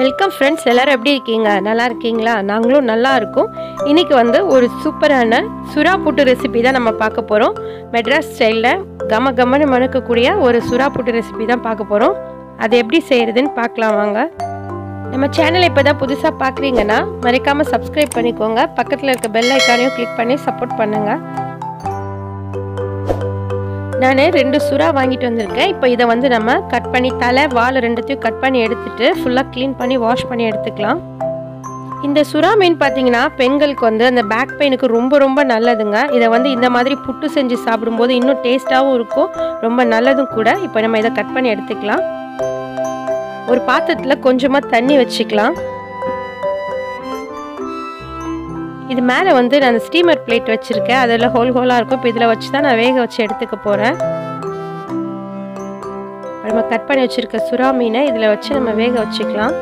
welcome friends எல்லாரும் எப்படி இருக்கீங்க நல்லா இருக்கீங்களா நாங்களும் நல்லா இருக்கோம் இன்னைக்கு வந்து ஒரு சூப்பரான சுறா புட்டு ரெசிபி தான் நம்ம பார்க்க போகிறோம் மெட்ராஸ் ஸ்டைலில் கம கமன்னு மணக்கக்கூடிய ஒரு சுறா புட்டு ரெசிபி தான் பார்க்க போகிறோம் அது எப்படி செய்கிறதுன்னு பார்க்கலாம் வாங்க நம்ம சேனலை இப்போ தான் புதுசாக பார்க்குறீங்கன்னா மறக்காமல் சப்ஸ்கிரைப் பண்ணிக்கோங்க பக்கத்தில் இருக்க பெல் ஐக்கானையும் கிளிக் பண்ணி சப்போர்ட் பண்ணுங்கள் நான் ரெண்டு சுறா வாங்கிட்டு வந்திருக்கேன் இப்போ இதை வந்து நம்ம கட் பண்ணி தலை வால் ரெண்டுத்தையும் கட் பண்ணி எடுத்துட்டு ஃபுல்லாக க்ளீன் பண்ணி வாஷ் பண்ணி எடுத்துக்கலாம் இந்த சுறா மீன் பார்த்தீங்கன்னா பெண்களுக்கு வந்து அந்த பேக் பெயினுக்கு ரொம்ப ரொம்ப நல்லதுங்க இதை வந்து இந்த மாதிரி புட்டு செஞ்சு சாப்பிடும்போது இன்னும் டேஸ்ட்டாகவும் இருக்கும் ரொம்ப நல்லதும் கூட இப்போ நம்ம இதை கட் பண்ணி எடுத்துக்கலாம் ஒரு பாத்திரத்தில் கொஞ்சமாக தண்ணி வச்சுக்கலாம் இது மேலே வந்து நான் ஸ்டீமர் பிளேட் வச்சுருக்கேன் அதில் ஹோல் ஹோலாக இருக்கும் இப்போ இதில் வச்சு தான் நான் வேக வச்சு எடுத்துக்க போகிறேன் நம்ம கட் பண்ணி வச்சுருக்க சுறா மீனை இதில் வச்சு நம்ம வேக வச்சுக்கலாம்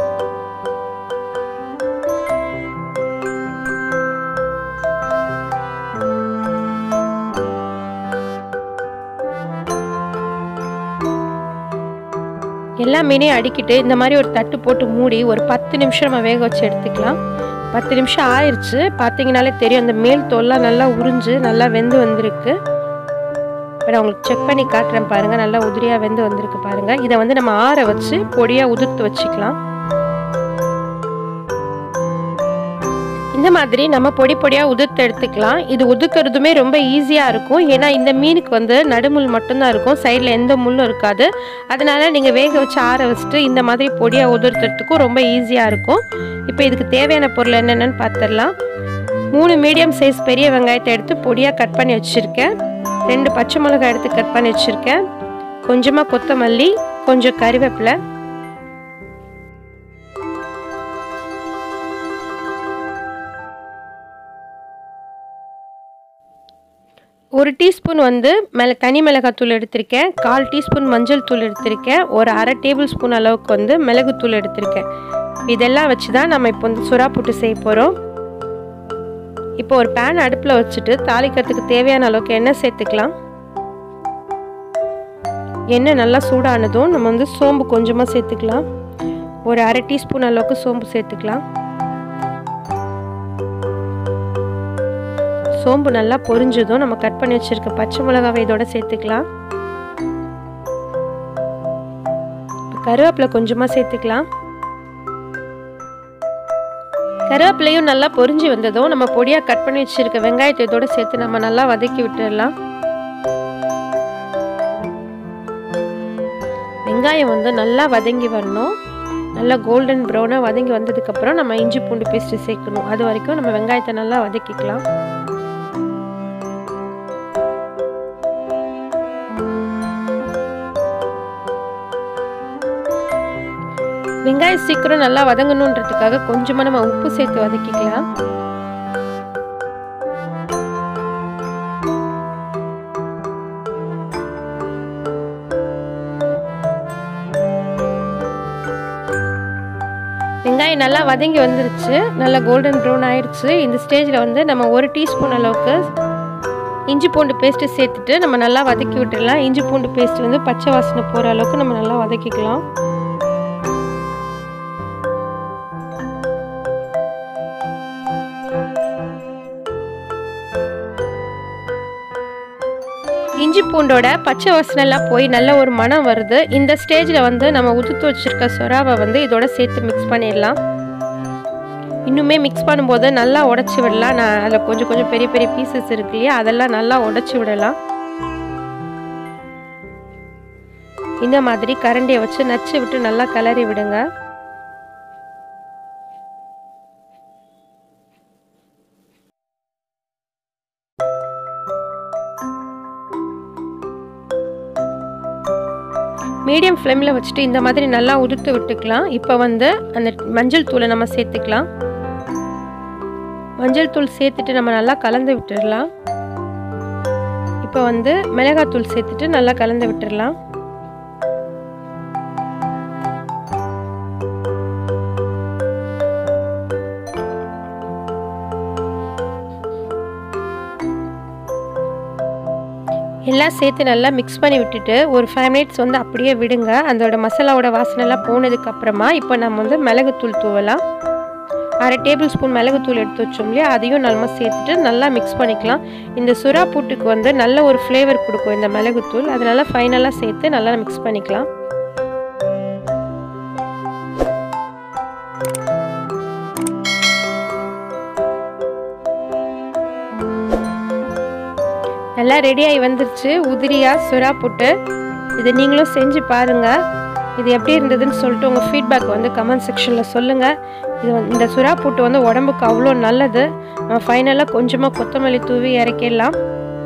எல்லா மீனையும் அடிக்கிட்டு இந்த மாதிரி ஒரு தட்டு போட்டு மூடி ஒரு பத்து நிமிஷம் நம்ம வேக வச்சு எடுத்துக்கலாம் பத்து நிமிஷம் ஆயிடுச்சு பார்த்தீங்கனாலே தெரியும் அந்த மேல் தோல்லாம் நல்லா உறிஞ்சு நல்லா வெந்து வந்திருக்கு இப்போ நான் உங்களுக்கு செக் பண்ணி காட்டுறேன் பாருங்கள் நல்லா உதிரியாக வெந்து வந்திருக்கு பாருங்கள் இதை வந்து நம்ம ஆற வச்சு பொடியாக உதிர்த்து வச்சுக்கலாம் இந்த மாதிரி நம்ம பொடி பொடியாக உதிர்த்து எடுத்துக்கலாம் இது உதுக்கிறதுமே ரொம்ப ஈஸியாக இருக்கும் ஏன்னா இந்த மீனுக்கு வந்து நடுமுள் மட்டும்தான் இருக்கும் சைடில் எந்த முள்ளும் இருக்காது அதனால் நீங்கள் வேக வச்சு ஆற வச்சுட்டு இந்த மாதிரி பொடியாக உதிர்த்துறதுக்கும் ரொம்ப ஈஸியாக இருக்கும் இப்போ இதுக்கு தேவையான பொருள் என்னென்னு பார்த்துடலாம் மூணு மீடியம் சைஸ் பெரிய வெங்காயத்தை எடுத்து பொடியாக கட் பண்ணி வச்சுருக்கேன் ரெண்டு பச்சை மிளகாய் எடுத்து கட் பண்ணி வச்சுருக்கேன் கொஞ்சமாக கொத்தமல்லி கொஞ்சம் கறிவேப்பிலை ஒரு டீஸ்பூன் வந்து மிள தனி மிளகாத்தூள் எடுத்திருக்கேன் கால் டீஸ்பூன் மஞ்சள் தூள் எடுத்திருக்கேன் ஒரு அரை டேபிள் ஸ்பூன் அளவுக்கு வந்து மிளகுத்தூள் எடுத்திருக்கேன் இதெல்லாம் வச்சு தான் நம்ம இப்போ வந்து சுறா புட்டு செய்ய போகிறோம் இப்போ ஒரு பேன் அடுப்பில் வச்சுட்டு தாளிக்கிறதுக்கு தேவையான அளவுக்கு எண்ணெய் சேர்த்துக்கலாம் எண்ணெய் நல்லா சூடானதும் நம்ம வந்து சோம்பு கொஞ்சமாக சேர்த்துக்கலாம் ஒரு அரை டீஸ்பூன் அளவுக்கு சோம்பு சேர்த்துக்கலாம் சோம்பு நல்லா பொரிஞ்சதும் நம்ம கட் பண்ணி வச்சுருக்க பச்சை மிளகாவை இதோட சேர்த்துக்கலாம் கருவேப்பிலை கொஞ்சமாக சேர்த்துக்கலாம் கருவேப்பிலையும் நல்லா பொரிஞ்சு வந்ததும் நம்ம பொடியாக கட் பண்ணி வச்சுருக்க வெங்காயத்தை இதோட சேர்த்து நம்ம நல்லா வதக்கி விட்டுடலாம் வெங்காயம் வந்து நல்லா வதங்கி வரணும் நல்லா கோல்டன் ப்ரௌனாக வதங்கி வந்ததுக்கப்புறம் நம்ம இஞ்சி பூண்டு பேஸ்ட்டு சேர்க்கணும் அது வரைக்கும் நம்ம வெங்காயத்தை நல்லா வதக்கிக்கலாம் வெங்காயம் சீக்கிரம் நல்லா வதங்கணுன்றதுக்காக கொஞ்சமாக நம்ம உப்பு சேர்த்து வதக்கிக்கலாம் வெங்காயம் நல்லா வதங்கி வந்துருச்சு நல்லா கோல்டன் ப்ரௌன் ஆயிடுச்சு இந்த ஸ்டேஜில் வந்து நம்ம ஒரு டீஸ்பூன் அளவுக்கு இஞ்சி பூண்டு பேஸ்ட்டு சேர்த்துட்டு நம்ம நல்லா வதக்கி விட்டுடலாம் இஞ்சி பூண்டு பேஸ்ட் வந்து பச்சை வாசனை போகிற அளவுக்கு நம்ம நல்லா வதக்கிக்கலாம் இஞ்சி பூண்டோட பச்சை வாசனைலாம் போய் நல்ல ஒரு மனம் வருது இந்த ஸ்டேஜில் வந்து நம்ம உதுத்து வச்சுருக்க சொராவை வந்து இதோட சேர்த்து மிக்ஸ் பண்ணிடலாம் இன்னுமே மிக்ஸ் பண்ணும்போது நல்லா உடச்சி விடலாம் நான் அதில் கொஞ்சம் கொஞ்சம் பெரிய பெரிய பீசஸ் இருக்கு இல்லையா அதெல்லாம் நல்லா உடச்சி விடலாம் இந்த மாதிரி கரண்டியை வச்சு நச்சு விட்டு நல்லா கிளறி விடுங்க மீடியம் ஃப்ளேமில் வச்சுட்டு இந்த மாதிரி நல்லா உதுத்து விட்டுக்கலாம் இப்போ வந்து அந்த மஞ்சள் தூளை நம்ம சேர்த்துக்கலாம் மஞ்சள் தூள் சேர்த்துட்டு நம்ம நல்லா கலந்து விட்டுடலாம் இப்போ வந்து மிளகாத்தூள் சேர்த்துட்டு நல்லா கலந்து விட்டுடலாம் எல்லாம் சேர்த்து நல்லா மிக்ஸ் பண்ணி விட்டுட்டு ஒரு ஃபைவ் மினிட்ஸ் வந்து அப்படியே விடுங்க அதோட மசாலாவோட வாசனைலாம் போனதுக்கு அப்புறமா இப்போ நம்ம வந்து மிளகுத்தூள் தூவலாம் அரை டேபிள் ஸ்பூன் மிளகுத்தூள் எடுத்து வச்சோம் இல்லையா அதையும் நம்ம சேர்த்துட்டு நல்லா மிக்ஸ் பண்ணிக்கலாம் இந்த சுறா பூட்டுக்கு வந்து நல்ல ஒரு ஃப்ளேவர் கொடுக்கும் இந்த மிளகுத்தூள் அதனால ஃபைனலாக சேர்த்து நல்லா மிக்ஸ் பண்ணிக்கலாம் நல்லா ரெடியாகி வந்துருச்சு உதிரியாக சுறா புட்டு இதை நீங்களும் செஞ்சு பாருங்கள் இது எப்படி இருந்ததுன்னு சொல்லிட்டு உங்கள் ஃபீட்பேக் வந்து கமெண்ட் செக்ஷனில் சொல்லுங்கள் இது வந்து இந்த சுறா புட்டு வந்து உடம்புக்கு அவ்வளோ நல்லது நம்ம ஃபைனலாக கொஞ்சமாக கொத்தமல்லி தூவி இறக்கிடலாம்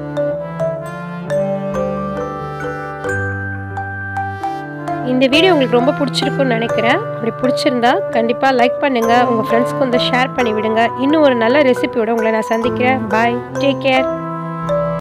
இந்த வீடியோ உங்களுக்கு ரொம்ப பிடிச்சிருக்குன்னு நினைக்கிறேன் அப்படி பிடிச்சிருந்தா கண்டிப்பாக லைக் பண்ணுங்கள் உங்கள் ஃப்ரெண்ட்ஸ்க்கு வந்து ஷேர் பண்ணி விடுங்க இன்னும் ஒரு நல்ல ரெசிபியோட உங்களை நான் சந்திக்கிறேன் பாய் டேக் கேர்